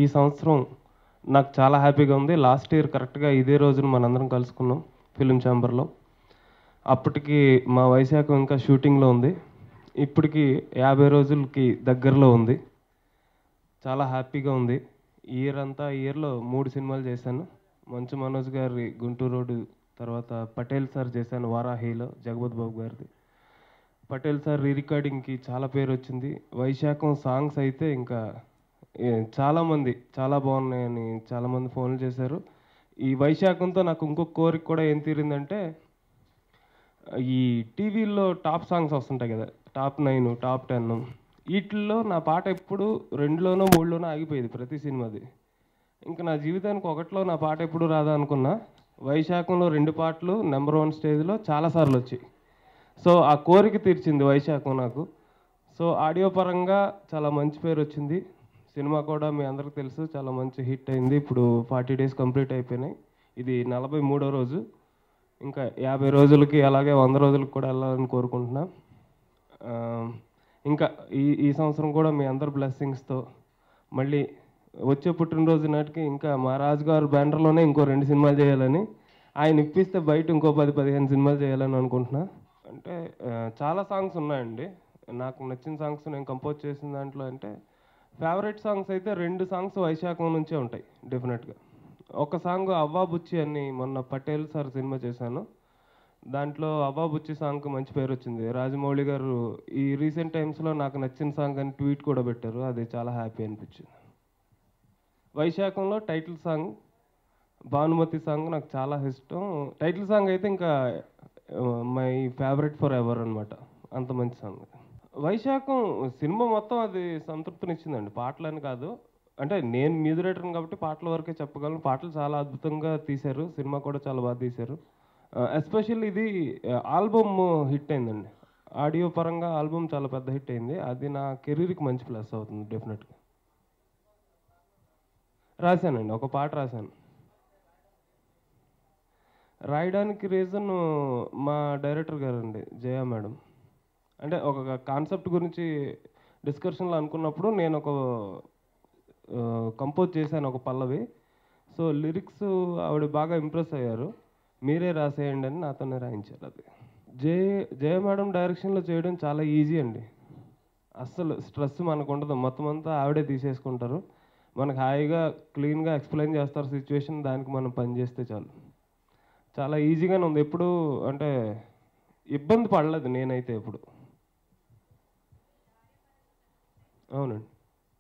సంవత్సరం నాకు చాలా హ్యాపీగా ఉంది లాస్ట్ ఇయర్ కరెక్ట్గా ఇదే రోజున మనందరం కలుసుకున్నాం ఫిలిం ఛాంబర్లో అప్పటికి మా వైశాఖం ఇంకా షూటింగ్లో ఉంది ఇప్పటికి యాభై రోజులకి దగ్గరలో ఉంది చాలా హ్యాపీగా ఉంది ఈ ఇయర్ అంతా ఈ ఇయర్లో మూడు సినిమాలు చేశాను మంచు మనోజ్ గారి గుంటూరు రోడ్డు తర్వాత పటేల్ సార్ చేశాను వారాహిలో జగపత్ బాబు గారిది పటేల్ సార్ రీ రికార్డింగ్కి చాలా పేరు వచ్చింది వైశాఖం సాంగ్స్ అయితే ఇంకా ఏ, చాలామంది చాలా బాగున్నాయని చాలామంది ఫోన్లు చేశారు ఈ వైశాఖంతో నాకు ఇంకొక కోరిక కూడా ఏం తీరిందంటే ఈ టీవీల్లో టాప్ సాంగ్స్ వస్తుంటాయి కదా టాప్ నైన్ టాప్ టెన్ వీటిల్లో నా పాట ఎప్పుడు రెండులోనో మూడులోనో ఆగిపోయేది ప్రతి సినిమాది ఇంకా నా జీవితానికి ఒకటిలో నా పాట ఎప్పుడు రాదా అనుకున్నా వైశాఖంలో రెండు పాటలు నెంబర్ వన్ స్టేజ్లో చాలాసార్లు వచ్చాయి సో ఆ కోరిక తీర్చింది వైశాఖం నాకు సో ఆడియో పరంగా చాలా మంచి పేరు వచ్చింది సినిమా కూడా మీ అందరికి తెలుసు చాలా మంచి హిట్ అయింది ఇప్పుడు ఫార్టీ డేస్ కంప్లీట్ అయిపోయినాయి ఇది నలభై మూడో రోజు ఇంకా యాభై రోజులకి అలాగే వంద రోజులకి కూడా వెళ్ళాలని కోరుకుంటున్నా ఆ, ఇంకా ఈ ఈ సంవత్సరం కూడా మీ అందరి బ్లెస్సింగ్స్తో మళ్ళీ వచ్చే పుట్టినరోజు నాటికి ఇంకా మా రాజు గారు బ్యానర్లోనే ఇంకో రెండు సినిమాలు చేయాలని ఆయన ఇప్పిస్తే బయట ఇంకో పది పదిహేను సినిమాలు చేయాలని అనుకుంటున్నా అంటే ఆ, చాలా సాంగ్స్ ఉన్నాయండి నాకు నచ్చిన సాంగ్స్ నేను కంపోజ్ చేసిన దాంట్లో అంటే ఫేవరెట్ సాంగ్స్ అయితే రెండు సాంగ్స్ వైశాఖం నుంచే ఉంటాయి డెఫినెట్గా ఒక సాంగ్ అవ్వా బుచ్చి అని మొన్న పటేల్ సార్ సినిమా చేశాను దాంట్లో అవ్వా బుచ్చి సాంగ్కి మంచి పేరు వచ్చింది రాజమౌళి గారు ఈ రీసెంట్ టైమ్స్లో నాకు నచ్చిన సాంగ్ అని ట్వీట్ కూడా పెట్టారు అది చాలా హ్యాపీ అనిపించింది వైశాఖంలో టైటిల్ సాంగ్ భానుమతి సాంగ్ నాకు చాలా ఇష్టం టైటిల్ సాంగ్ అయితే ఇంకా మై ఫేవరెట్ ఫర్ ఎవర్ అనమాట అంత మంచి సాంగ్ వైశాఖం సినిమా మొత్తం అది సంతృప్తినిచ్చిందండి పాటలని కాదు అంటే నేను మ్యూజిక్ డైరెక్టర్ని కాబట్టి పాటల వరకే చెప్పగలను పాటలు చాలా అద్భుతంగా తీశారు సినిమా కూడా చాలా బాగా తీశారు ఎస్పెషల్లీ ఇది ఆల్బమ్ హిట్ అయిందండి ఆడియో పరంగా ఆల్బమ్ చాలా పెద్ద హిట్ అయింది అది నా కెరీర్కి మంచి ప్లస్ అవుతుంది డెఫినెట్గా రాశానండి ఒక పాట రాశాను రాయడానికి రీజన్ మా డైరెక్టర్ గారు అండి జయ మేడం అంటే ఒక కాన్సెప్ట్ గురించి డిస్కషన్లో అనుకున్నప్పుడు నేను ఒక కంపోజ్ చేశాను ఒక పల్లవి సో లిరిక్స్ ఆవిడ బాగా ఇంప్రెస్ అయ్యారు మీరే రాసేయండి అని నాతోనే రాయించారు అది జయ జయ మేడం డైరెక్షన్లో చేయడం చాలా ఈజీ అండి అస్సలు స్ట్రెస్ మనకు ఉండదు మొత్తం అంతా ఆవిడే తీసేసుకుంటారు మనకు హాయిగా క్లీన్గా ఎక్స్ప్లెయిన్ చేస్తారు సిచ్యువేషన్ దానికి మనం పని చేస్తే చాలు చాలా ఈజీగానే ఉంది ఎప్పుడు అంటే ఇబ్బంది పడలేదు నేనైతే ఎప్పుడు అవునండి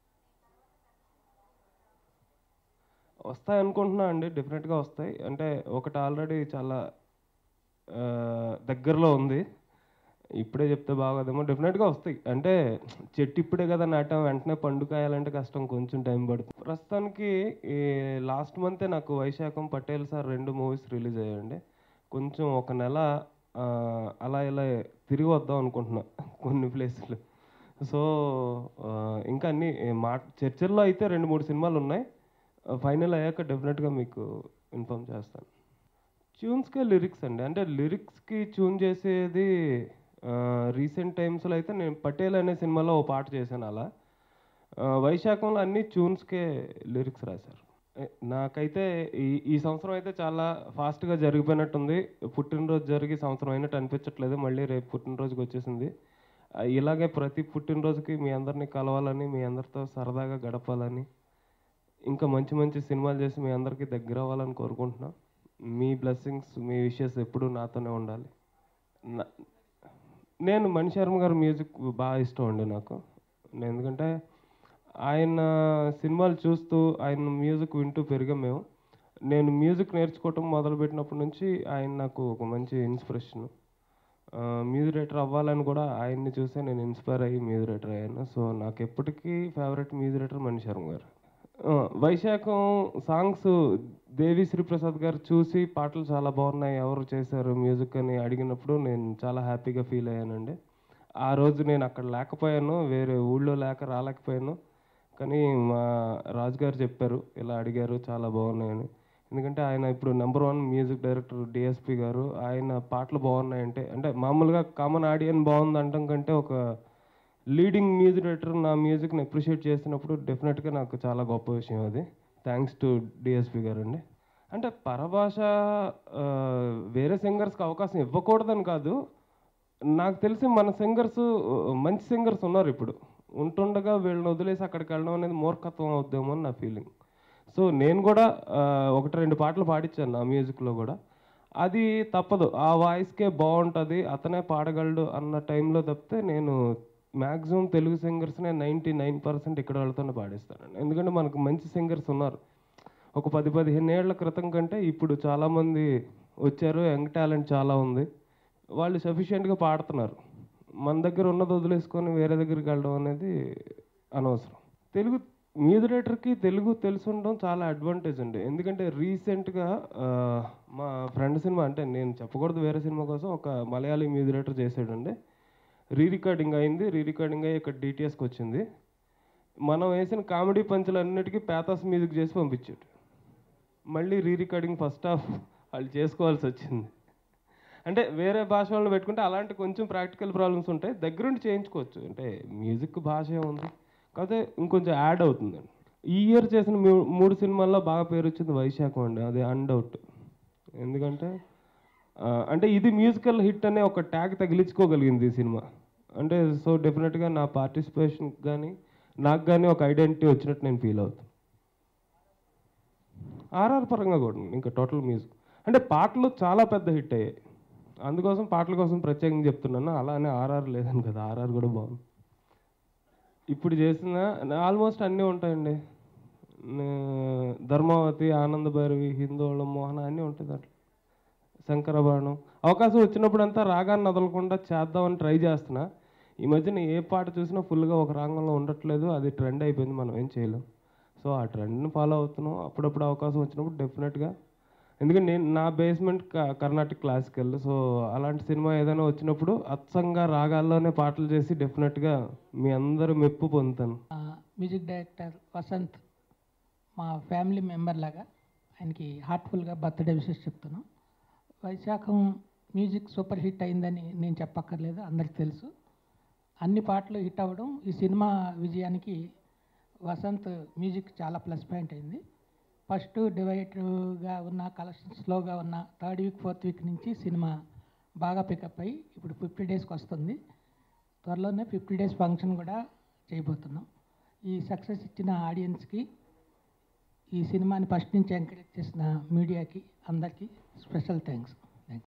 వస్తాయి అనుకుంటున్నా అండి డెఫినెట్గా వస్తాయి అంటే ఒకటి ఆల్రెడీ చాలా ఆ, దగ్గరలో ఉంది ఇప్పుడే చెప్తే బాగోదేమో డెఫినెట్గా వస్తాయి అంటే చెట్టు ఇప్పుడే కదా నాటాం వెంటనే పండు కాయాలంటే కష్టం కొంచెం టైం పడుతుంది ప్రస్తుతానికి ఈ లాస్ట్ మంతే నాకు వైశాఖం పటేల్ సార్ రెండు మూవీస్ రిలీజ్ అయ్యాయండి కొంచెం ఒక నెల ఆ, అలా ఇలా తిరిగి వద్దాం అనుకుంటున్నా కొన్ని ప్లేసులు సో ఆ, ఇంకా అన్ని మా చర్చల్లో అయితే రెండు మూడు సినిమాలు ఉన్నాయి ఫైనల్ అయ్యాక డెఫినెట్గా మీకు ఇన్ఫామ్ చేస్తాను ట్యూన్స్కే లిరిక్స్ అండి అంటే లిరిక్స్కి ట్యూన్ చేసేది రీసెంట్ టైమ్స్లో అయితే నేను పటేల్ అనే సినిమాలో ఓ పాట చేశాను అలా ఆ, వైశాఖంలో అన్ని ట్యూన్స్కే లిరిక్స్ రాశారు ఏ, నాకైతే ఈ ఈ సంవత్సరం అయితే చాలా ఫాస్ట్గా జరిగిపోయినట్టుంది పుట్టినరోజు జరిగి సంవత్సరం అయినట్టు అనిపించట్లేదు మళ్ళీ రేపు పుట్టినరోజుకి వచ్చేసింది ఆ, ఇలాగే ప్రతి పుట్టినరోజుకి మీ అందరినీ కలవాలని మీ అందరితో సరదాగా గడపాలని ఇంకా మంచి మంచి సినిమాలు చేసి మీ అందరికీ దగ్గర అవ్వాలని కోరుకుంటున్నాం మీ బ్లెస్సింగ్స్ మీ విషెస్ ఎప్పుడూ నాతోనే ఉండాలి నా- నేను మణి శర్మ గారి మ్యూజిక్ బాగా ఇష్టం అండి నాకు నేను ఎందుకంటే ఆయన సినిమాలు చూస్తూ ఆయన మ్యూజిక్ వింటూ పెరిగాం మేము నేను మ్యూజిక్ నేర్చుకోవటం మొదలుపెట్టినప్పటి నుంచి ఆయన నాకు ఒక మంచి ఇన్స్పిరేషన్ మ్యూజిక్ డైరెక్టర్ అవ్వాలని కూడా ఆయన్ని చూసే నేను ఇన్స్పైర్ అయ్యి మ్యూజిక్ డైరెక్టర్ అయ్యాను సో నాకు ఎప్పటికీ favourite music director Mani Sharma గారు ఆ, వైశాఖం సాంగ్స్ దేవి శ్రీప్రసాద్ గారు చూసి పాటలు చాలా బాగున్నాయి ఎవరు చేశారు మ్యూజిక్ అని అడిగినప్పుడు నేను చాలా హ్యాపీగా ఫీల్ అయ్యానండి ఆ రోజు నేను అక్కడ లేకపోయాను వేరే ఊళ్ళో లేక రాలేకపోయాను కానీ మా రాజు గారు చెప్పారు ఇలా అడిగారు చాలా బాగున్నాయని ఎందుకంటే ఆయన ఇప్పుడు number one music director DSP గారు ఆయన పాటలు బాగున్నాయంటే అంటే మామూలుగా కామన్ ఆడియన్ బాగుంది అంటాం కంటే ఒక లీడింగ్ మ్యూజిక్ డైరెక్టర్ నా మ్యూజిక్ని అప్రిషియేట్ చేసినప్పుడు డెఫినెట్గా నాకు చాలా గొప్ప విషయం అది థ్యాంక్స్ టు డిఎస్పి గారు అండి అంటే పరభాష ఆ, వేరే సింగర్స్కి అవకాశం ఇవ్వకూడదని కాదు నాకు తెలిసి మన సింగర్స్ మంచి సింగర్స్ ఉన్నారు ఇప్పుడు ఉంటుండగా వీళ్ళని వదిలేసి అక్కడికి వెళ్ళడం అనేది మూర్ఖత్వం అవుద్దేమో అని నా ఫీలింగ్ సో నేను కూడా ఆ, ఒకటి రెండు పాటలు పాడించాను నా మ్యూజిక్లో కూడా అది తప్పదు ఆ వాయిస్కే బాగుంటుంది అతనే పాడగలడు అన్న టైంలో తప్పితే నేను మ్యాక్సిమం తెలుగు సింగర్స్నే నైంటీ నైన్ పర్సెంట్ ఇక్కడ వాళ్ళతోనే పాడిస్తాను ఎందుకంటే మనకు మంచి సింగర్స్ ఉన్నారు ఒక పది పదిహేను ఏళ్ల క్రితం కంటే ఇప్పుడు చాలామంది వచ్చారు యంగ్ టాలెంట్ చాలా ఉంది వాళ్ళు సఫిషియెంట్గా పాడుతున్నారు మన దగ్గర ఉన్నది వదిలేసుకొని వేరే దగ్గరికి వెళ్ళడం అనేది అనవసరం తెలుగు మ్యూజిక్ డైరెక్టర్కి తెలుగు తెలిసి ఉండడం చాలా అడ్వాంటేజ్ అండి ఎందుకంటే రీసెంట్గా మా ఫ్రెండ్ సినిమా అంటే నేను చెప్పకూడదు వేరే సినిమా కోసం ఒక మలయాళీ మ్యూజిక్ డైరెక్టర్ చేసాడండి రీ రికార్డింగ్ అయింది రీ రికార్డింగ్ అయ్యి ఇక్కడ డిటిఎస్కి వచ్చింది మనం వేసిన కామెడీ పంచులన్నిటికీ పేతాస్ మ్యూజిక్ చేసి పంపించాడు మళ్ళీ రీ రికార్డింగ్ ఫస్ట్ హాఫ్ వాళ్ళు చేసుకోవాల్సి వచ్చింది అంటే వేరే భాష వాళ్ళని పెట్టుకుంటే అలాంటి కొంచెం ప్రాక్టికల్ ప్రాబ్లమ్స్ ఉంటాయి దగ్గరుండి చేయించుకోవచ్చు అంటే మ్యూజిక్ భాష ఉంది కాకపోతే ఇంకొంచెం యాడ్ అవుతుందండి ఈ ఇయర్ చేసిన మూ- మూడు సినిమాల్లో బాగా పేరు వచ్చింది వైశాఖం అండి అది అన్డౌట్ ఎందుకంటే ఆ, అంటే ఇది మ్యూజికల్ హిట్ అనే ఒక ట్యాగ్ తగిలించుకోగలిగింది ఈ సినిమా అంటే సో డెఫినెట్గా నా పార్టిసిపేషన్ కానీ నాకు కానీ ఒక ఐడెంటిటీ వచ్చినట్టు నేను ఫీల్ అవుతాను ఆర్ఆర్ పరంగా కూడా ఇంకా టోటల్ మ్యూజిక్ అంటే పాటలు చాలా పెద్ద హిట్ అయ్యాయి అందుకోసం పాటల కోసం ప్రత్యేకంగా చెప్తున్నాను అలానే ఆర్ఆర్ లేదని కదా ఆర్ఆర్ కూడా బాగుంది ఇప్పుడు చేసిన ఆల్మోస్ట్ అన్నీ ఉంటాయండి నే- ధర్మావతి ఆనంద భైరవి హిందోళం మోహన అన్నీ ఉంటాయి దాంట్లో శంకరబాణం అవకాశం వచ్చినప్పుడంతా రాగాన్ని వదలకుండా చేద్దామని ట్రై చేస్తున్నా ఈ మధ్యన ఏ పాట చూసినా ఫుల్గా ఒక రాగంలో ఉండట్లేదు అది ట్రెండ్ అయిపోయింది మనం ఏం చేయలేం సో ఆ ట్రెండ్ని ఫాలో అవుతున్నాం అప్పుడప్పుడు అవకాశం వచ్చినప్పుడు డెఫినెట్గా ఎందుకంటే నేను నా బేస్మెంట్ కర్ణాటక క్లాసికల్ సో అలాంటి సినిమా ఏదైనా వచ్చినప్పుడు అచ్చంగా రాగాల్లోనే పాటలు చేసి డెఫినెట్గా మీ అందరూ మెప్పు పొందుతాను ఆ, మ్యూజిక్ డైరెక్టర్ వసంత్ మా ఫ్యామిలీ మెంబర్ లాగా ఆయనకి హార్ట్ఫుల్గా బర్త్డే విషెస్ చెప్తున్నాం వైశాఖం మ్యూజిక్ సూపర్ హిట్ అయిందని నేను చెప్పక్కర్లేదు అందరికీ తెలుసు అన్ని పాటలు హిట్ అవ్వడం ఈ సినిమా విజయానికి వసంత్ మ్యూజిక్ చాలా ప్లస్ పాయింట్ అయింది ఫస్ట్ డివైడ్గా ఉన్న కలెక్షన్ స్లోగా ఉన్న థర్డ్ వీక్ ఫోర్త్ వీక్ నుంచి సినిమా బాగా పికప్ అయ్యి ఇప్పుడు ఫిఫ్టీ డేస్కి వస్తుంది త్వరలోనే ఫిఫ్టీ డేస్ ఫంక్షన్ కూడా చేయబోతున్నాం ఈ సక్సెస్ ఇచ్చిన ఆడియన్స్కి ఈ సినిమాని ఫస్ట్ నుంచి ఎంకరేజ్ చేసిన మీడియాకి అందరికీ స్పెషల్ థ్యాంక్స్